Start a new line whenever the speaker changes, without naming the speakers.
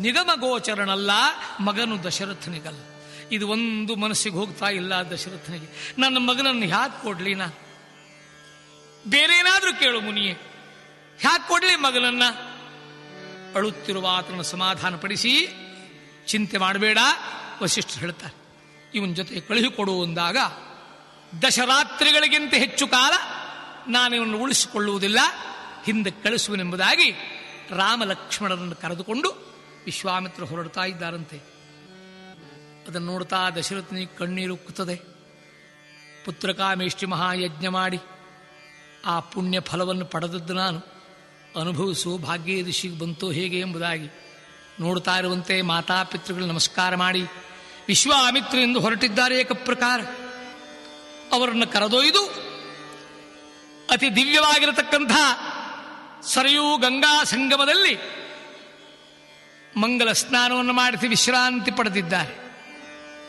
ನಿಗಮಗೋಚರನಲ್ಲ ಮಗನು ದಶರಥನಿಗಲ್ಲ ಇದು ಒಂದು ಮನಸ್ಸಿಗೆ ಹೋಗ್ತಾ ಇಲ್ಲ ದಶರಥನಿಗೆ ನನ್ನ ಮಗನನ್ನು ಹ್ಯಾಕ್ ಕೊಡ್ಲಿ ನಾ ಬೇರೆ ಏನಾದ್ರೂ ಕೇಳು ಮುನಿಯೇ ಹ್ಯಾಕ್ ಕೊಡ್ಲಿ ಮಗನನ್ನ ಅಳುತ್ತಿರುವ ಆತನ ಸಮಾಧಾನಪಡಿಸಿ ಚಿಂತೆ ಮಾಡಬೇಡ ವಸಿಷ್ಠರು ಹೇಳ್ತಾರೆ ಇವನ ಜೊತೆ ಕಳುಹಿಕೊಡು ಅಂದಾಗ ದಶರಾತ್ರಿಗಳಿಗಿಂತ ಹೆಚ್ಚು ಕಾಲ ನಾನು ಇವನು ಉಳಿಸಿಕೊಳ್ಳುವುದಿಲ್ಲ ಹಿಂದೆ ಕಳಿಸುವನೆಂಬುದಾಗಿ ರಾಮ ಲಕ್ಷ್ಮಣರನ್ನು ಕರೆದುಕೊಂಡು ವಿಶ್ವಾಮಿತ್ರ ಹೊರಡ್ತಾ ಇದ್ದಾರಂತೆ ಅದನ್ನು ನೋಡ್ತಾ ದಶರಥನಿಗೆ ಕಣ್ಣೀರು ಉಕ್ಕುತ್ತದೆ ಪುತ್ರಕಾಮೇಷ್ಟಿ ಮಹಾಯಜ್ಞ ಮಾಡಿ ಆ ಪುಣ್ಯ ಫಲವನ್ನು ಪಡೆದದ್ದು ನಾನು ಅನುಭವಿಸು ಭಾಗ್ಯ ಋಷಿಗೆ ಬಂತು ಹೇಗೆ ಎಂಬುದಾಗಿ ನೋಡ್ತಾ ಇರುವಂತೆ ಮಾತಾಪಿತೃಗಳು ನಮಸ್ಕಾರ ಮಾಡಿ ವಿಶ್ವಾಮಿತ್ರ ಎಂದು ಹೊರಟಿದ್ದಾರೆ ಏಕ ಪ್ರಕಾರ ಅವರನ್ನು ಕರೆದೊಯ್ದು ಅತಿ ದಿವ್ಯವಾಗಿರತಕ್ಕಂಥ ಸರಯೂ ಗಂಗಾ ಸಂಗಮದಲ್ಲಿ ಮಂಗಲ ಸ್ನಾನವನ್ನು ಮಾಡಿಸಿ ವಿಶ್ರಾಂತಿ ಪಡೆದಿದ್ದಾರೆ